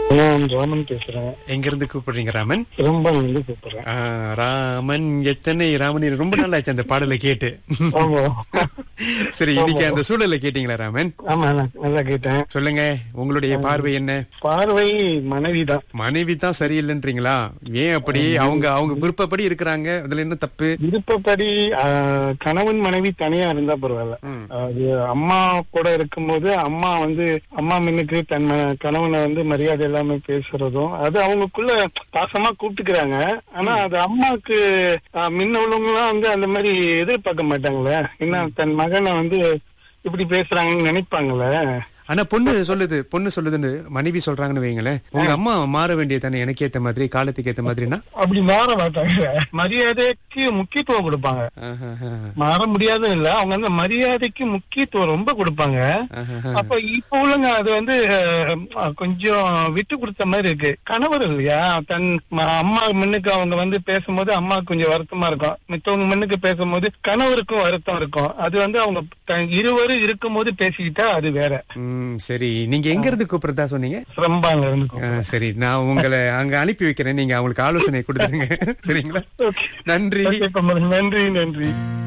நான் ராமன் பேசுறேன் எங்க இருந்து கூப்பிடுறீங்க ராமன் ரொம்ப வந்து கூப்பிடுறேன் ஆ, ராமன் எத்தனை ராமன் ரொம்ப நல்லா ஆச்சு அந்த பாடலை கேட்டு ஆமா சரி இன்னைக்கு அந்த சூழலை கேட்டீங்களா ராமன் ஆமா நான் நல்லா கேட்டேன் சொல்லுங்க உங்களுடைய பார்வை என்ன பார்வை மனைவி தான் மனைவி தான் சரியில்லைன்றீங்களா ஏன் அப்படி அவங்க அவங்க விருப்பப்படி இருக்கிறாங்க அதுல என்ன தப்பு விருப்பப்படி ஆஹ், கணவன் மனைவி தனியா இருந்தா பரவாயில்ல ம். அது அம்மா கூட இருக்கும்போது அம்மா வந்து அம்மா மின்னுக்கு தன் ம- கணவனை வந்து மரியாதை இல்லாம பேசுறதும் அது அவங்களுக்குள்ள பாசமா கூப்பிட்டுக்கிறாங்க ஆனா அது அம்மாக்கு ஆஹ், முன்ன உள்ளவங்கலாம் வந்து அந்த மாதிரி எதிர்பார்க்க மாட்டாங்களே என்ன தன் மகனை வந்து இப்படி பேசுறாங்கன்னு நினைப்பாங்களே ஆனா பொண்ணு சொல்லுது பொண்ணு சொல்லுதுன்னு மனைவி சொல்றாங்கன்னு வைங்களேன் உங்க அம்மா மாற வேண்டிய தானே எனக்கு ஏத்த மாதிரி காலத்துக்கு ஏத்த மாதிரினா அப்படி மாற மாட்டாங்க மரியாதைக்கு முக்கியத்துவம் கொடுப்பாங்க ஆஹாஹா. மாற முடியாதும் இல்ல அவங்க வந்து மரியாதைக்கு முக்கியத்துவம் ரொம்ப கொடுப்பாங்க ஆஹாஹா. அப்ப இப்ப உள்ளங்க அது வந்து அஹ், கொஞ்சம் விட்டு கொடுத்த மாதிரி இருக்கு கணவர் இல்லையா தன் ம- அம்மா முன்னுக்கு அவங்க வந்து பேசும்போது அம்மாவுக்கு கொஞ்சம் வருத்தமா இருக்கும் மித்தவங்க முன்னுக்கு பேசும்போது கணவருக்கும் வருத்தம் இருக்கும் அது வந்து அவங்க த- இருவரும் இருக்கும்போது பேசிக்கிட்டா அது வேற ம், சரி நீங்க எங்க இருந்து கூப்பிடுறதா சொன்னீங்க ரொம்பாங்க இருந்து ஆ, சரி நான் உங்களை அங்க அனுப்பி வைக்கிறேன் நீங்க அவங்களுக்கு ஆலோசனை கொடுத்துருங்க சரிங்களா நன்றி நன்றி நன்றி